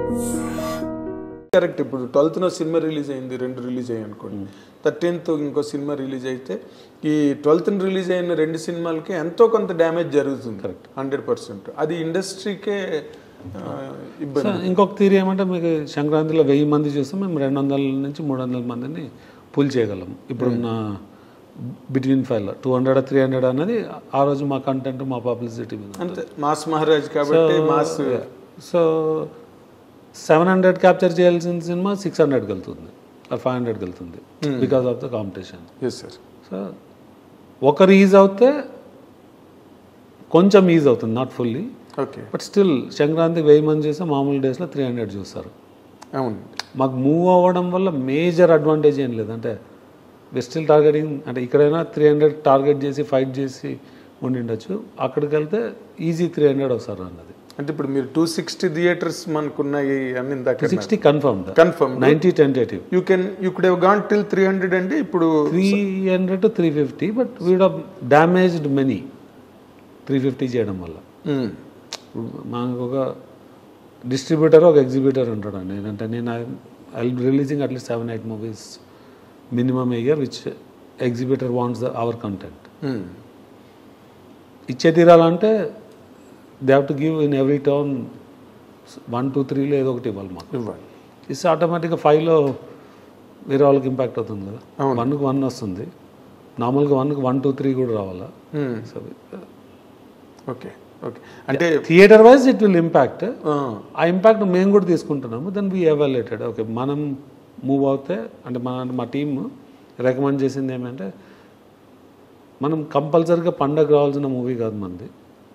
Correct ఇప్పుడు ట్వెల్త్న cinema release అయింది రెండు రిలీజ్ అయ్యాయి అనుకోండి థర్టీన్త్ ఇంకో సినిమా రిలీజ్ అయితే ఈ ట్వెల్త్ రిలీజ్ అయిన రెండు సినిమాలకి ఎంతో కొంత డ్యామేజ్ జరుగుతుంది కరెక్ట్ హండ్రెడ్ పర్సెంట్ అది ఇండస్ట్రీకే ఆ, ఇబ్బంది సో ఇంకొక థీరీ ఏమంటే మీకు సంక్రాంతిలో వెయ్యి మంది చూస్తే మేము రెండు వందల నుంచి మూడు వందల మందిని పుల్ చేయగలం ఇప్పుడున్న బిట్వీన్ ఫైవ్లో టూ హండ్రెడ్ త్రీ హండ్రెడ్ అనేది ఆ రోజు మా కంటెంట్ మా పబ్లిసిటీ మీద అంతే మాస్ మహారాజ్ కాబట్టి mass so seven hundred capture చేయాల్సిన సినిమా సిక్స్ హండ్రెడ్కి వెళ్తుంది ఫైవ్ హండ్రెడ్కి వెళ్తుంది because of the competition yes sir so ఒకరు ఈజ్ అవుతే కొంచెం ఈజ్ అవుతుంది not fully okay but still సంక్రాంతికి వెయ్యి మంది చేస్తే మామూలు డేస్లో త్రీ హండ్రెడ్ చూస్తారు అవును మాకు మూవ్ అవ్వడం వల్ల మేజర్ అడ్వాంటేజ్ ఏం లేదు అంటే వి స్టిల్ టార్గెటింగ్ అంటే ఇక్కడైనా త్రీ హండ్రెడ్ టార్గెట్ చేసి ఫైట్ చేసి ఉండిండొచ్చు అక్కడికి వెళ్తే ఈజీ త్రీ హండ్రెడ్ వస్తారు అన్నది అంటే ఇప్పుడు మీరు టూ సిక్స్టీ థియేటర్స్ మనకున్నాయి అని ఇందాక sixty confirm confirm ninety tentative you can you could have gone till three hundred అంటే ఇప్పుడు three hundred to three fifty but we'd damaged many three fifty చేయడం వల్ల మ్మ్. ఇప్పుడు మాకు ఒక డిస్ట్రిబ్యూటర్ ఒక ఎగ్జిబ్యూటర్ ఉంటాడు నేనంటే నేను I releasing at least seven eight movies minimum year which exhibitor wants the hour content hmm. ఇచ్చే తీరాలంటే they have to give in every town one two త్రీలో ఏదో ఒకటి ఇవ్వాలి మాకు ఇవ్వాలి ఇస్తే ఆటోమేటిక్గా ఫైవ్లో వేరే వాళ్ళకి ఇంపాక్ట్ అవుతుంది కదా అవును. వన్కి వన్ వస్తుంది నార్మల్గా వన్కి వన్ టూ త్రీ కూడా రావాలా మ్మ్. సో ఓకే ఓకే అంటే theatre wise it will impact ఆ, ఆ ఇంపాక్ట్ మేము కూడా తీసుకుంటున్నాము దెన్ వీ ఎవాల్యుయేటెడ్ ఓకే మనం మూవ్ అవుతే అంటే మన మా టీమ్ రికమెండ్ చేసింది ఏమంటే మనం కంపల్సరీగా పండగ రావాల్సిన మూవీ కాదు మనది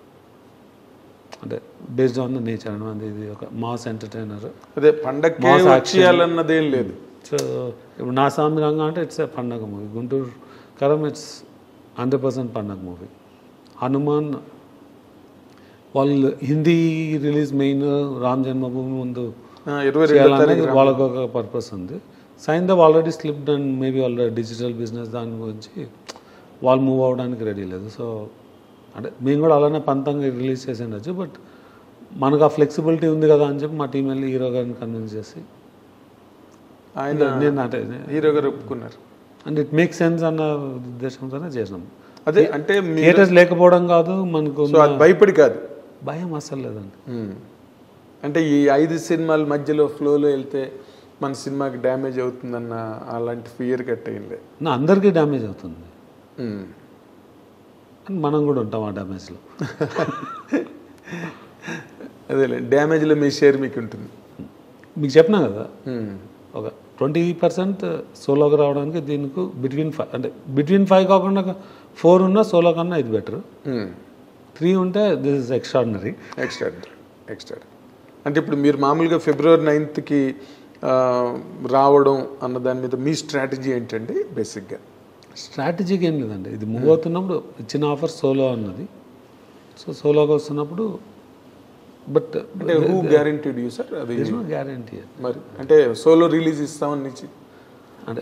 అంటే బేస్డ్ ఆన్ ద నేచర్ అంటే మనది ఇది ఒక మాస్ ఎంటర్టైనర్ అదే పండక్కే Mass action. వచ్చేయాలన్నదేం లేదు సో ఇప్పుడు నా సామి గంగా అంటే ఇట్స్ ఏ పండగ movie Guntur Kaaram it's hundred percent పండగ మూవీ హనుమాన్ వాళ్ళు హిందీ రిలీజ్ మెయిన్ రామ్ జన్మభూమి ముందు ఆ, ఇరవై రెండు చేయాలనేది వాళ్ళకు ఒక పర్పస్ ఉంది since they've already slipped and maybe వాళ్ళ డిజిటల్ బిజినెస్ దాని గురించి వాళ్ళు మూవ్ అవ్వడానికి రెడీ లేదు సో అంటే మేము కూడా అలానే పంతంగా రిలీజ్ చేసి ఉండొచ్చు బట్ మనకు ఆ ఫ్లెక్సిబిలిటీ ఉంది కదా అని చెప్పి మా టీం వెళ్ళి హీరో గారిని కన్విన్స్ చేసి ఆయన నేను అంటే హీరో గారు ఒప్పుకున్నారు అండ్ ఇట్ మేక్ సెన్స్ అన్న ఉద్దేశంతోనే చేసినాం అదే అంటే మీ థియేటర్స్ లేకపోవడం కాదు మనకు సో అది భయపడి కాదు భయం అస్సలు లేదండి మ్మ్. అంటే ఈ ఐదు సినిమాల మధ్యలో ఫ్లోలో వెళ్తే మన సినిమాకి డ్యామేజ్ అవుతుందన్న అలాంటి ఫియర్ కట్ అయింది నా అందరికీ డ్యామేజ్ అవుతుంది అండ్ మనం కూడా ఉంటాం ఆ డ్యామేజ్లో అదేలే డ్యామేజ్లో మీ షేర్ మీకు ఉంటుంది మీకు చెప్పినా కదా మ్మ్. ఒక ట్వంటీ పర్సెంట్ సోలోగా రావడానికి దీనికి బిట్వీన్ ఫైవ్ అంటే బిట్వీన్ ఫైవ్ కాకుండా ఫోర్ ఉన్నా సోలో కన్నా ఇది బెటర్ మ్మ్. త్రీ ఉంటే this is extraordinary extra extra అంటే ఇప్పుడు మీరు మామూలుగా ఫిబ్రవరి నైన్త్కి రావడం అన్న దాని మీద మీ స్ట్రాటజీ ఏంటండి బేసిక్గా స్ట్రాటజీకి ఏం లేదండి ఇది మూవ్ అవుతున్నప్పుడు ఇచ్చిన ఆఫర్ సోలో అన్నది సో సోలోగా వస్తున్నప్పుడు బట్ అంటే హూ గ్యారంటీడ్ యూ సార్ అది దిస్ నో గ్యారంటీ మరి అంటే సోలో రిలీజ్ ఇస్తామని ఇచ్చి అంటే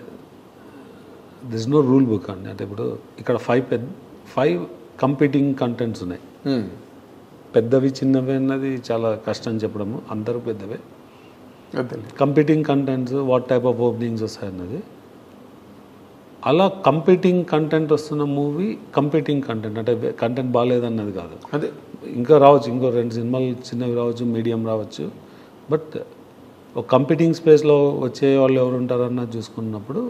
దిస్ నో రూల్ బుక్ అండి అంటే ఇప్పుడు ఇక్కడ ఫైవ్ పెద్ద ఫైవ్ కంపీటింగ్ కంటెంట్స్ ఉన్నాయి మ్మ్. పెద్దవి చిన్నవి అన్నది చాలా కష్టం చెప్పడము అందరూ పెద్దవే అదేలే competing contents what type of openings వస్తాయన్నది అలా కంపీటింగ్ కంటెంట్ వస్తున్న మూవీ కంపీటింగ్ కంటెంట్ అంటే కంటెంట్ బాగాలేదన్నది కాదు అదే ఇంకా రావచ్చు ఇంకో రెండు సినిమాలు చిన్నవి రావచ్చు మీడియం రావచ్చు బట్ ఒక కంపీటింగ్ స్పేస్లో వచ్చే వాళ్ళు ఎవరు ఉంటారన్నది చూసుకున్నప్పుడు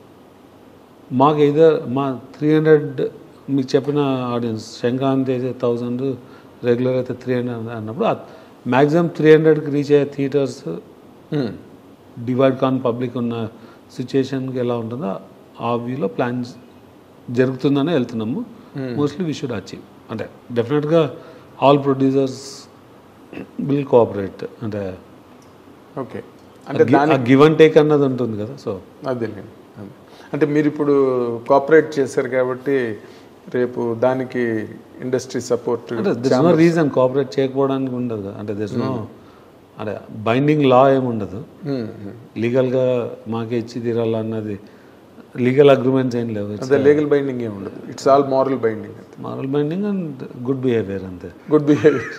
మాకు ఏదో మా త్రీ హండ్రెడ్ మీకు చెప్పిన ఆడియన్స్ సంక్రాంతి అయితే థౌజండ్ రెగ్యులర్ అయితే త్రీ హండ్రెడ్ అన్నప్పుడు మ్యాక్సిమం త్రీ హండ్రెడ్కి రీచ్ అయ్యే థియేటర్స్ మ్మ్. డివైడ్ కాన్ పబ్లిక్ ఉన్న సిచ్యుయేషన్కి ఎలా ఉంటుందో ఆ వ్యూలో ప్లాన్ జరుగుతుందనే వెళ్తున్నాము మోస్ట్లీ వీ షుడ్ అచీవ్ అంటే డెఫినెట్గా ఆల్ ప్రొడ్యూసర్స్ విల్ కోఆపరేట్ అంటే ఓకే అంటే ఆ గివ్ అండ్ టేక్ అన్నది ఉంటుంది కదా సో అదేలేండి అదే. అంటే మీరు ఇప్పుడు కోఆపరేట్ చేశారు కాబట్టి రేపు దానికి ఇండస్ట్రీ సపోర్ట్ అంటే దిస్ నో రీజన్ కోఆపరేట్ చేయకపోవడానికి ఉండదు కదా అంటే దిస్ నో అంటే బైండింగ్ లా ఏమి ఉండదు లీగల్గా మాకే ఇచ్చి తీరాలన్నది లీగల్ అగ్రిమెంట్స్ ఏం లేవు అదే లీగల్ బైండింగ్ ఏమి ఉండదు it's all moral binding moral binding and good behaviour అంతే good behaviour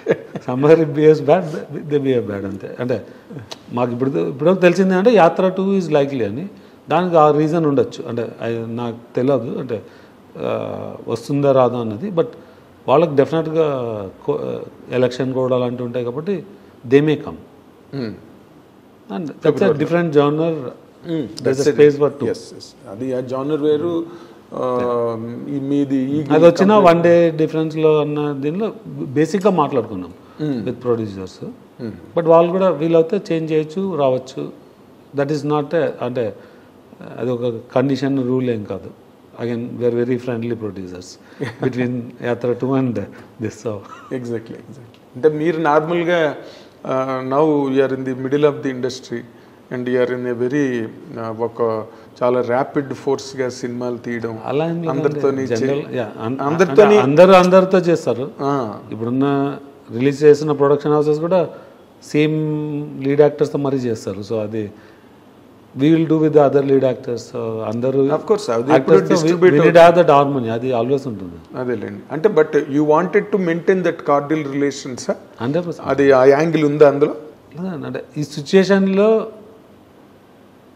some are behaves bad they behave bad అంతే అంటే మాకు ఇప్పుడు ఇప్పుడు తెలిసింది అంటే యాత్ర టూ ఈజ్ లైక్లీ అని దానికి ఆ రీజన్ ఉండొచ్చు అంటే I- నాకు తెలియదు అంటే ఆ, వస్తుందా రాదా అన్నది బట్ వాళ్ళకి డెఫినెట్గా ఎలక్షన్ కూడా అలాంటివి ఉంటాయి కాబట్టి they may come Hmm. And that's different genre space for two Yes, yes. అది ఆ జానర్ వేరు ఆ, ఈ మీది ఈ అది వచ్చిన వన్ డే డిఫరెన్స్లో అన్న దీనిలో బేసిక్గా మాట్లాడుకున్నాం విత్ ప్రొడ్యూసర్స్ బట్ వాళ్ళు కూడా వీలైతే చేంజ్ చేయొచ్చు రావచ్చు దట్ ఈస్ నాట్ అంటే అది ఒక కండిషన్ రూల్ ఏం కాదు again we're very friendly producers between Yatra two and this so exactly exactly అంటే మీరు నార్మల్గా now you're in the middle of the industry and you're in a very ఒక చాలా ర్యాపిడ్ ఫోర్స్గా సినిమాలు తీయడం అలా ఏం అందరితోని చే- జనరల్ అందరితోని అందరూ అందరితో చేస్తారు ఆ, ఇప్పుడున్న రిలీజ్ చేసిన ప్రొడక్షన్ హౌసెస్ కూడా సేమ్ లీడ్ యాక్టర్స్తో మరీ చేస్తారు సో అది we will do with other lead actors అందరూ Of course, అది ఎప్పుడు distribute దట్ హార్మోని అది ఆల్వేస్ ఉంటుంది అదేలేండి అంటే but you wanted to maintain that cordial relations hundred percent అది ఆ యాంగిల్ ఉందా అందులో అంటే ఈ సిచ్యుయేషన్లో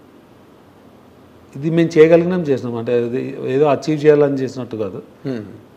ఇది మేము చేయగలిగినాం చేసినాం అంటే అది ఏదో అచీవ్ చేయాలని చేసినట్టు కాదు